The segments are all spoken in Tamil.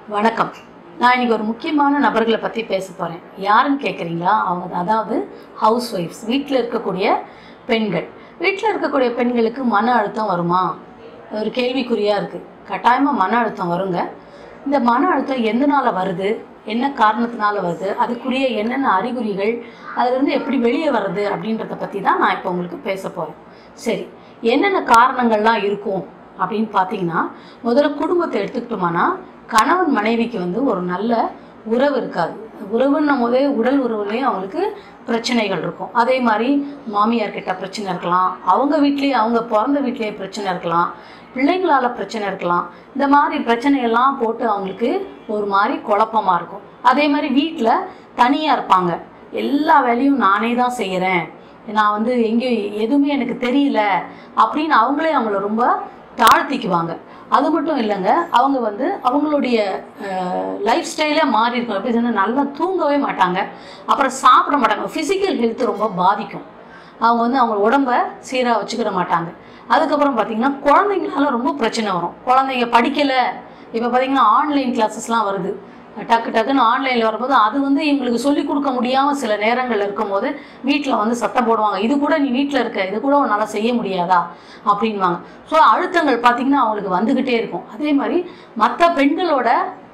வணக்கம் நான் இன்னைக்கு ஒரு முக்கியமான நபர்களை பற்றி பேச போகிறேன் யாருன்னு கேட்குறீங்களா அவங்க தான். அதாவது ஹவுஸ் ஒய்ஃப்ஸ் வீட்டில் இருக்கக்கூடிய பெண்கள் வீட்டில் இருக்கக்கூடிய பெண்களுக்கு மன அழுத்தம் வருமா ஒரு கேள்விக்குறியாக இருக்குது கட்டாயமாக மன அழுத்தம் வருங்க இந்த மன அழுத்தம் எதனால வருது என்ன காரணத்தினால வருது அதுக்குரிய என்னென்ன அறிகுறிகள் அதுலேருந்து எப்படி வெளியே வருது அப்படின்றத பற்றி தான் நான் இப்போ உங்களுக்கு பேச போகிறேன் சரி என்னென்ன காரணங்கள்லாம் இருக்கும் அப்படின்னு பார்த்தீங்கன்னா முதல்ல குடும்பத்தை எடுத்துக்கிட்டோமானா கணவன் மனைவிக்கு வந்து ஒரு நல்ல உறவு இருக்காது உறவுன்னும் போதே உடல் உறவுலேயும் அவங்களுக்கு பிரச்சனைகள் இருக்கும் அதே மாதிரி மாமியார் கிட்ட பிரச்சனை இருக்கலாம் அவங்க வீட்லேயே அவங்க பிறந்த வீட்லேயே பிரச்சனை இருக்கலாம் பிள்ளைங்களால பிரச்சனை இருக்கலாம் இந்த மாதிரி பிரச்சனையெல்லாம் போட்டு அவங்களுக்கு ஒரு மாதிரி குழப்பமா இருக்கும் அதே மாதிரி வீட்டில் தனியாக இருப்பாங்க எல்லா வேலையும் நானே தான் செய்கிறேன் நான் வந்து எங்கேயும் எதுவுமே எனக்கு தெரியல அப்படின்னு அவங்களே அவங்கள ரொம்ப தாழ்த்திக்குவாங்க அது மட்டும் இல்லைங்க அவங்க வந்து அவங்களுடைய லைஃப் ஸ்டைலே மாறி இருக்கும் எப்படி சொன்னால் நல்லா தூங்கவே மாட்டாங்க அப்புறம் சாப்பிட மாட்டாங்க ஃபிசிக்கல் ஹெல்த் ரொம்ப பாதிக்கும் அவங்க வந்து அவங்க உடம்ப சீராக வச்சுக்கிட மாட்டாங்க அதுக்கப்புறம் பார்த்தீங்கன்னா குழந்தைங்களால ரொம்ப பிரச்சனை வரும் குழந்தைங்க படிக்கலை இப்போ பார்த்தீங்கன்னா ஆன்லைன் கிளாஸஸ்லாம் வருது டக்கு டக்குன்னு ஆன்லைனில் வரும்போது அது வந்து எங்களுக்கு சொல்லிக் கொடுக்க முடியாமல் சில நேரங்கள் இருக்கும்போது வீட்டில் வந்து சத்தம் போடுவாங்க இது கூட நீ வீட்டில் இருக்க இது கூட உன்னால் செய்ய முடியாதா அப்படின்வாங்க ஸோ அழுத்தங்கள் பார்த்திங்கன்னா அவங்களுக்கு வந்துக்கிட்டே இருக்கும் அதே மாதிரி மற்ற பெண்களோட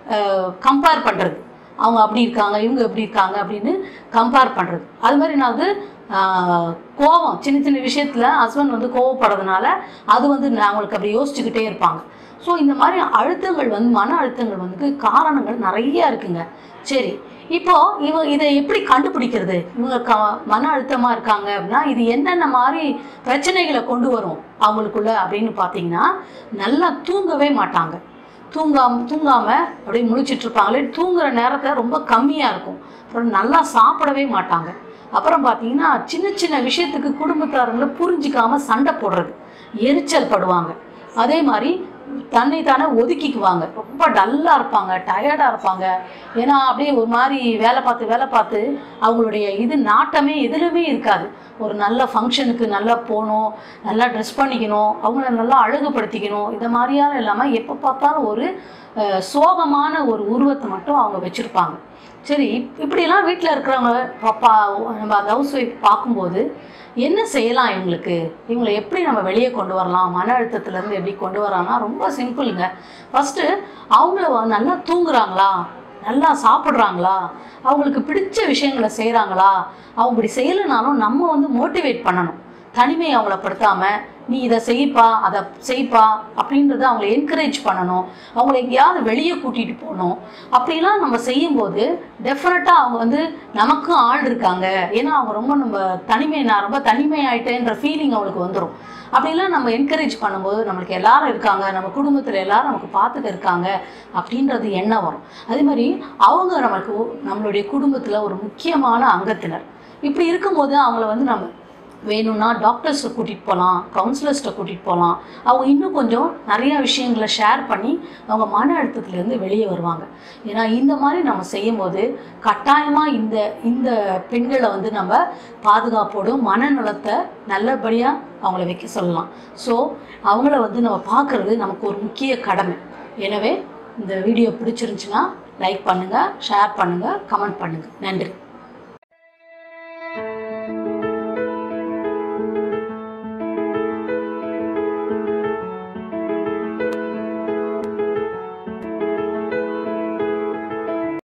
கம்பேர் பண்ணுறது அவங்க அப்படி இருக்காங்க இவங்க எப்படி இருக்காங்க அப்படின்னு கம்பேர் பண்ணுறது அது மாதிரி நான் வந்து ஆஹ், கோவம் சின்ன சின்ன விஷயத்தில் ஹஸ்பண்ட் வந்து கோவப்படுறதுனால அது வந்து நான் அவங்களுக்கு அப்படி யோசிச்சுக்கிட்டே இருப்பாங்க ஸோ இந்த மாதிரி அழுத்தங்கள் வந்து மன அழுத்தங்கள் வந்து காரணங்கள் நிறைய இருக்குங்க சரி இப்போ இவ இதை எப்படி கண்டுபிடிக்கிறது இவங்க க மன அழுத்தமாக இருக்காங்க அப்படின்னா இது என்னென்ன மாதிரி பிரச்சனைகளை கொண்டு வரும் அவங்களுக்குள்ள அப்படின்னு பார்த்தீங்கன்னா நல்லா தூங்கவே மாட்டாங்க தூங்காம தூங்காம அப்படியே முழிச்சிட்டு இருப்பாங்களே தூங்குற நேரத்தை ரொம்ப கம்மியாக இருக்கும் அப்புறம் நல்லா சாப்பிடவே மாட்டாங்க அப்புறம் பார்த்தீங்கன்னா சின்ன சின்ன விஷயத்துக்கு குடும்பத்தாரங்களை புரிஞ்சிக்காம சண்டை போடுறது எரிச்சல் படுவாங்க அதே மாதிரி தன்னை தானே ஒதுக்கிக்குவாங்க ரொம்ப டல்லாக இருப்பாங்க டயர்டாக இருப்பாங்க ஏன்னா அப்படியே ஒரு மாதிரி வேலை பார்த்து வேலை பார்த்து அவங்களுடைய இது நாட்டமே எதுலையுமே இருக்காது ஒரு நல்ல ஃபங்க்ஷனுக்கு நல்லா போகணும் நல்லா ட்ரெஸ் பண்ணிக்கணும் அவங்கள நல்லா அழகுபடுத்திக்கணும் இந்த மாதிரியான இல்லாமல் எப்போ பார்த்தாலும் ஒரு அஹ், சோகமான ஒரு உருவத்தை மட்டும் அவங்க வச்சுருப்பாங்க சரி இப்- இப்படியெல்லாம் வீட்டில் இருக்கிறவங்க பாப்பா நம்ம அந்த ஹவுஸ் ஒய்ஃப் பார்க்கும்போது என்ன செய்யலாம் இவங்களுக்கு இவங்களை எப்படி நம்ம வெளியே கொண்டு வரலாம் மன அழுத்தத்துலேருந்து எப்படி கொண்டு வரலாம்னா ரொம்ப சிம்பிளுங்க ஃபஸ்ட்டு அவங்கள வ- நல்லா தூங்குறாங்களா நல்லா சாப்பிட்றாங்களா அவங்களுக்கு பிடிச்ச விஷயங்களை செய்கிறாங்களா அவங்க இப்படி செய்யலைனாலும் நம்ம வந்து மோட்டிவேட் பண்ணணும் தனிமையை அவங்கள படுத்தாமல் நீ இதை செய்ப்பா அதை செய்ப்பா அப்படின்றத அவங்கள என்கரேஜ் பண்ணணும் அவங்கள எங்கேயாவது வெளியே கூட்டிகிட்டு போகணும் அப்படிலாம் நம்ம செய்யும்போது டெஃபினட்டாக அவங்க வந்து நமக்கும் ஆள் இருக்காங்க ஏன்னா அவங்க ரொம்ப நம்ம தனிமை நான் ரொம்ப தனிமை ஆயிட்டேன்ற ஃபீலிங் அவங்களுக்கு வந்துடும் அப்படிலாம் நம்ம என்கரேஜ் பண்ணும்போது நம்மளுக்கு எல்லாரும் இருக்காங்க நம்ம குடும்பத்தில் எல்லாரும் நமக்கு பார்த்துக்க இருக்காங்க அப்படின்றது எண்ணம் வரும் அதே மாதிரி அவங்க நமக்கு நம்மளுடைய குடும்பத்தில் ஒரு முக்கியமான அங்கத்தினர் இப்படி இருக்கும்போது அவங்கள வந்து நம்ம வேணும்னா டாக்டர்ஸ்ட்டை கூட்டிகிட்டு போகலாம் கவுன்சிலர்ஸ்ட்டை கூட்டிகிட்டு போகலாம் அவங்க இன்னும் கொஞ்சம் நிறையா விஷயங்களை ஷேர் பண்ணி அவங்க மன அழுத்தத்துலேருந்து வெளியே வருவாங்க ஏன்னா இந்த மாதிரி நம்ம செய்யும்போது கட்டாயமாக இந்த இந்த பெண்களை வந்து நம்ம பாதுகாப்போடும் மனநலத்தை நல்லபடியாக அவங்கள வைக்க சொல்லலாம் ஸோ அவங்கள வந்து நம்ம பார்க்குறது நமக்கு ஒரு முக்கிய கடமை எனவே இந்த வீடியோ பிடிச்சிருந்துச்சுன்னா லைக் பண்ணுங்கள் ஷேர் பண்ணுங்கள் கமெண்ட் பண்ணுங்கள் நன்றி